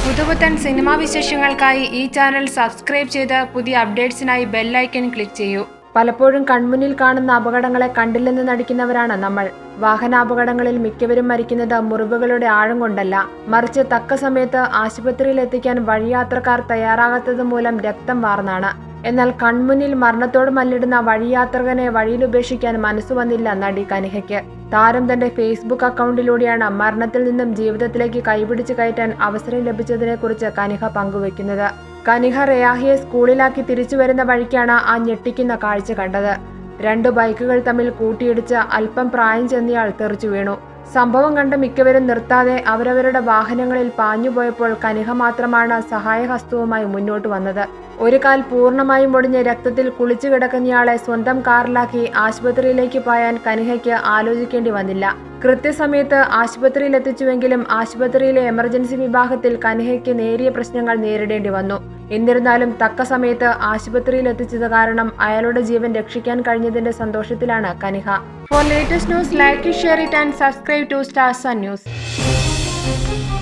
പുതുപുത്തൻ സിനിമാ വിശേഷങ്ങൾക്കായി ഈ channel subscribe ചെയ്ത് പുതിയ അപ്ഡേറ്റ്സിനായി ബെല്ലൈക്കൺ ക്ലിക്ക് ചെയ്യൂ പലപ്പോഴും കൺമുന്നിൽ കാണുന്ന അപകടങ്ങളെ കണ്ടില്ലെന്ന് നടിക്കുന്നവരാണ് നമ്മൾ വാഹനാപകടങ്ങളിൽ മിക്കവരും മരിക്കുന്നത് മുറിവുകളുടെ ആഴം കൊണ്ടല്ല മറിച്ച് തക്ക സമയത്ത് ആശുപത്രിയിൽ എത്തിക്കാൻ വഴിയാത്രക്കാർ തയ്യാറാകാത്തത് മൂലം രക്തം വാർന്നാണ് എന്നാൽ കൺമുന്നിൽ മരണത്തോട് മല്ലിടുന്ന വഴിയാത്രകനെ വഴിയിലുപേക്ഷിക്കാൻ മനസ്സു വന്നില്ല നടി കനിഹയ്ക്ക് താരം തന്റെ ഫേസ്ബുക്ക് അക്കൗണ്ടിലൂടെയാണ് മരണത്തിൽ നിന്നും ജീവിതത്തിലേക്ക് കൈപിടിച്ച് കയറ്റാൻ അവസരം ലഭിച്ചതിനെക്കുറിച്ച് കനിഹ പങ്കുവെക്കുന്നത് കനിഹ റയാഹിയെ സ്കൂളിലാക്കി തിരിച്ചു വരുന്ന വഴിക്കാണ് ആ ഞെട്ടിക്കുന്ന കാഴ്ച കണ്ടത് രണ്ടു ബൈക്കുകൾ തമ്മിൽ കൂട്ടിയിടിച്ച് അല്പം പ്രായം ചെന്നയാൾ തെറിച്ചു വീണു സംഭവം കണ്ട് മിക്കവരും നിർത്താതെ അവരവരുടെ വാഹനങ്ങളിൽ പാഞ്ഞുപോയപ്പോൾ കനിഹ മാത്രമാണ് സഹായഹസ്തവുമായി മുന്നോട്ട് വന്നത് ഒരു കാൽ പൂർണ്ണമായും ഒടിഞ്ഞ് രക്തത്തിൽ കുളിച്ചു കിടക്കുന്നയാളെ സ്വന്തം കാറിലാക്കി ആശുപത്രിയിലേക്ക് പായാൻ കനിഹയ്ക്ക് ആലോചിക്കേണ്ടി വന്നില്ല കൃത്യസമയത്ത് ആശുപത്രിയിൽ എത്തിച്ചുവെങ്കിലും ആശുപത്രിയിലെ എമർജൻസി വിഭാഗത്തിൽ കനിഹയ്ക്ക് നേരിയ പ്രശ്നങ്ങൾ നേരിടേണ്ടി വന്നു എന്നിരുന്നാലും തക്ക സമയത്ത് ആശുപത്രിയിൽ എത്തിച്ചത് കാരണം അയാളുടെ ജീവൻ രക്ഷിക്കാൻ കഴിഞ്ഞതിന്റെ സന്തോഷത്തിലാണ് Kaniha for latest news like share it and subscribe to stars news